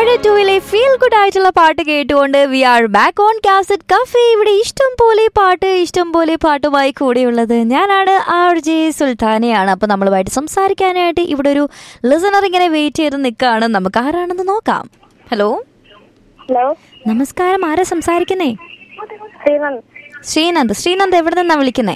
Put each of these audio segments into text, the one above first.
ഏഴ് ടൂവിലെ feel good ആയിട്ടുള്ള പാട്ട് കേട്ടുകൊണ്ട് we are back on cassette cafe ഇവിടെ ഇഷ്ടം പോലെ പാട്ട് ഇഷ്ടം പോലെ പാട്ടുമായി കൂടെയുള്ളത് ഞാനാണ് ആർ ജെ സുൽത്താനയാണ് അപ്പോൾ നമ്മളുമായിട്ട് സംസാരിക്കാനായിട്ട് ഇവിടെ ഒരു ലിസണർ ഇങ്ങനെ വെയിറ്റ് ചെയ്ത് നിൽക്കുകയാണ് നമുക്ക് ആരാണെന്ന് നോക്കാം ഹലോ ഹലോ നമസ്കാരം ആരാ സംസാരിക്കുന്നേ ശ്രീനന്ദ് ശ്രീനന്ദ് ശ്രീനന്ദ് എവിടെ നിന്നാ വിളിക്കുന്നേ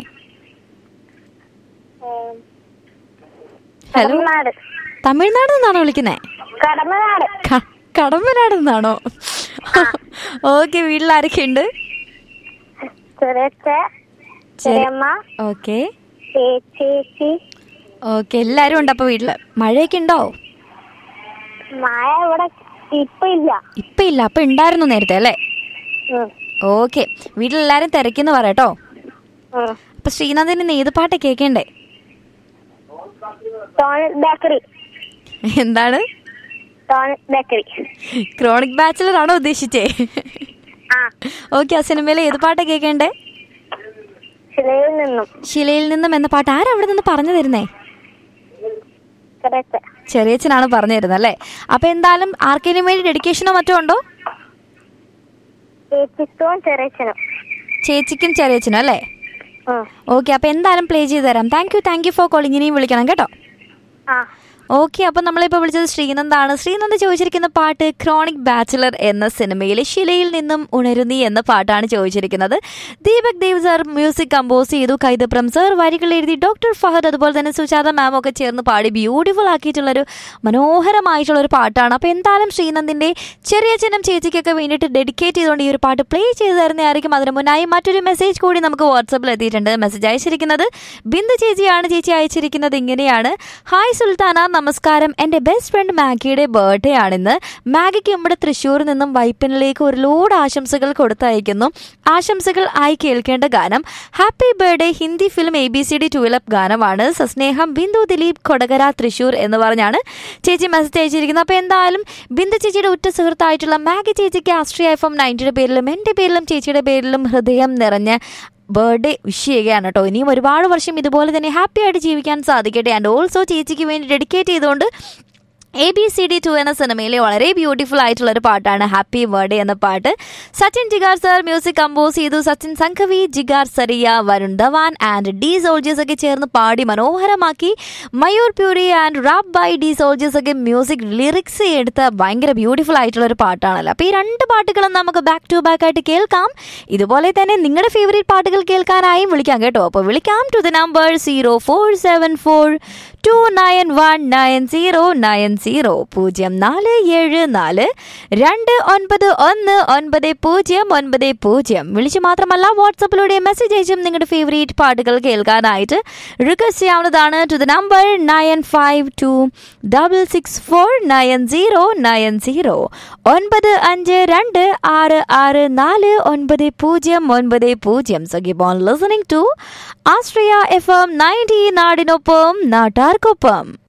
ഏം, ഹലോ കടമനാട് തമിഴ്നാട് നിന്നാണോ വിളിക്കുന്നേ കടമനാട് ക- കടമ്പനാട് നിന്നാണോ ഓക്കെ വീട്ടിൽ ആരൊക്കെ ഉണ്ട് ചെറിയച്ച ചെറിയമ്മ ഓക്കെ ചേ- ചേച്ചി ഓക്കെ എല്ലാരും ഉണ്ട് അപ്പൊ വീട്ടില് മഴയൊക്കെ ഉണ്ടോ മായ ഇവിടെ ഇപ്പൊ ഇല്ല ഇപ്പൊ ഇല്ല അപ്പൊ ഉണ്ടായിരുന്നു നേരത്തെ അല്ലേ ഉം, ഓക്കെ വീട്ടിലെല്ലാരും തിരക്കിന്ന് പറയട്ടോ ഉം. അപ്പൊ ശ്രീനാഥിന് ഇന്ന് ഏത് പാട്ട് കേൾക്കണ്ടേ ടോണിക് ബേക്കറി എന്താണ് ടോണിക് ബേക്കറി ക്രോണിക് ബാച്ചിലർ ആണോ ഉദ്ദേശിച്ചേ ആ ഓക്കെ ആ സിനിമയിലെ ഏത് പാട്ടാ കേൾക്കണ്ടേ ശിലയിൽ നിന്നും ശിലയിൽ നിന്നും എന്ന പാട്ട് ആരാ അവിടെ നിന്ന് പറഞ്ഞു തരുന്നേ ചെറിയച്ച ചെറിയച്ചനാണ് പറഞ്ഞു തരുന്നത് അല്ലേ അപ്പൊ എന്തായാലും ആർക്കെങ്കിലും വേണ്ടി ഡെഡിക്കേഷനോ മറ്റോ ഉണ്ടോ ചേച്ചിക്കും ചെറിയച്ചനും ചേച്ചിക്കും ചെറിയച്ചനും അല്ലേ ഉം. ഓക്കെ അപ്പൊ എന്തായാലും പ്ലേ ചെയ്ത് തരാം thank you thank you for calling ഇനിയും വിളിക്കണം കേട്ടോ ആ ഓക്കെ അപ്പൊ നമ്മളിപ്പോ വിളിച്ചത് ശ്രീനന്ദാണ് ശ്രീനന്ദ് ചോദിച്ചിരിക്കുന്ന പാട്ട് ക്രോണിക് ബാച്ചിലർ എന്ന സിനിമയിലെ ശിലയിൽ നിന്നും ഉണരുന്നി എന്ന പാട്ടാണ് ചോദിച്ചിരിക്കുന്നത് Deepak Dev sir music compose ചെയ്തു കൈതപ്രം സാർ വരികൾ എഴുതി ഡോക്ടർ ഫഹദ് അതുപോലെ തന്നെ സുജാത മാം ഒക്കെ ചേർന്ന് പാടി ബ്യൂട്ടിഫുൾ ആക്കിയിട്ടുള്ളൊരു മനോഹരമായിട്ടുള്ള ഒരു പാട്ടാണ് അപ്പൊ എന്തായാലും ശ്രീനന്ദിന്റെ ചെറിയച്ഛനും ചേച്ചിക്കൊക്കെ വേണ്ടിയിട്ട് ഡെഡിക്കേറ്റ് ചെയ്തുകൊണ്ട് ഈ ഒരു പാട്ട് പ്ലേ ചെയ്ത് തരുന്നതായിരിക്കും അതിന് മുന്നായി മറ്റൊരു മെസ്സേജ് കൂടി നമുക്ക് വാട്സപ്പിൽ എത്തിയിട്ടുണ്ട് മെസ്സേജ് അയച്ചിരിക്കുന്നത് ബിന്ദു ചേച്ചിയാണ് ചേച്ചി അയച്ചിരിക്കുന്നത് ഇങ്ങനെയാണ് ഹായ് സുൽത്താന നമസ്കാരം എൻ്റെ ബെസ്റ്റ് ഫ്രണ്ട് മാഗിയുടെ ബർത്ത്ഡേ ആണിന്ന് മാഗിക്ക് നമ്മുടെ തൃശ്ശൂരിൽ നിന്നും വൈപ്പിനിലേക്ക് ഒരു ലോഡ് ആശംസകൾ കൊടുത്തയക്കുന്നു ആശംസകൾ ആയി കേൾക്കേണ്ട ഗാനം happy birthday Hindi film A B C D ട്വലപ്പ് ഗാനമാണ് സസ്നേഹം ബിന്ദു ദിലീപ് കൊടകര തൃശ്ശൂർ എന്ന് പറഞ്ഞാണ് ചേച്ചി മെസ്സേജ് അയച്ചിരിക്കുന്നത് അപ്പോൾ എന്തായാലും ബിന്ദു ചേച്ചിയുടെ ഉറ്റ സുഹൃത്തായിട്ടുള്ള മാഗി ചേച്ചിക്ക് ആസ്ട്രിയ എഫ് എം നയൻറ്റിയുടെ പേരിലും എൻ്റെ പേരിലും ചേച്ചിയുടെ പേരിലും ഹൃദയം നിറഞ്ഞ ബർത്ത്ഡേ വിഷ് ചെയ്യുകയാണ് കേട്ടോ ഇനിയും ഒരുപാട് വർഷം ഇതുപോലെ തന്നെ ഹാപ്പി ആയിട്ട് ജീവിക്കാൻ സാധിക്കട്ടെ ആൻഡ് ഓൾസോ ചേച്ചിക്ക് വേണ്ടി ഡെഡിക്കേറ്റ് ചെയ്തുകൊണ്ട് A B C D two എന്ന സിനിമയിലെ വളരെ ബ്യൂട്ടിഫുൾ ആയിട്ടുള്ള ഒരു പാട്ടാണ് ഹാപ്പി ബർത്ത്ഡേ എന്ന പാട്ട് Sachin Jigar sir music compose ചെയ്തു Sachin Sanghvi Jigar Saraiya Varun Dhawan and the soldiers ഒക്കെ ചേർന്ന് പാടി മനോഹരമാക്കി Mayur Puri and rap by the soldiers ഒക്കെ മ്യൂസിക് ലിറിക്സ് എടുത്ത ഭയങ്കര ബ്യൂട്ടിഫുൾ ആയിട്ടുള്ള ഒരു പാട്ടാണല്ലോ അപ്പോൾ ഈ രണ്ട് പാട്ടുകളും നമുക്ക് ബാക്ക് ടു ബാക്ക് ആയിട്ട് കേൾക്കാം ഇതുപോലെ തന്നെ നിങ്ങളുടെ ഫേവറേറ്റ് പാട്ടുകൾ കേൾക്കാനായും വിളിക്കാം കേട്ടോ അപ്പോൾ വിളിക്കാം to the number zero four seven four two nine one nine zero nine zero പൂജ്യം നാല് ഏഴ് നാല് രണ്ട് ഒൻപത് ഒന്ന് ഒൻപത് പൂജ്യം ഒൻപത് പൂജ്യം വിളിച്ച് മാത്രമല്ല വാട്സപ്പിലൂടെ മെസ്സേജ് അയച്ചും നിങ്ങളുടെ ഫേവറേറ്റ് പാട്ടുകൾ കേൾക്കാനായിട്ട് റിക്വസ്റ്റ് ചെയ്യാവുന്നതാണ് to the number nine five two double six four nine zero nine zero ഒൻപത് അഞ്ച് രണ്ട് ആറ് ആറ് നാല് ഒൻപത് പൂജ്യം ഒൻപത് പൂജ്യം so keep on listening to Astria F M ninety നാടിനൊപ്പം നാട്ടാർക്കൊപ്പം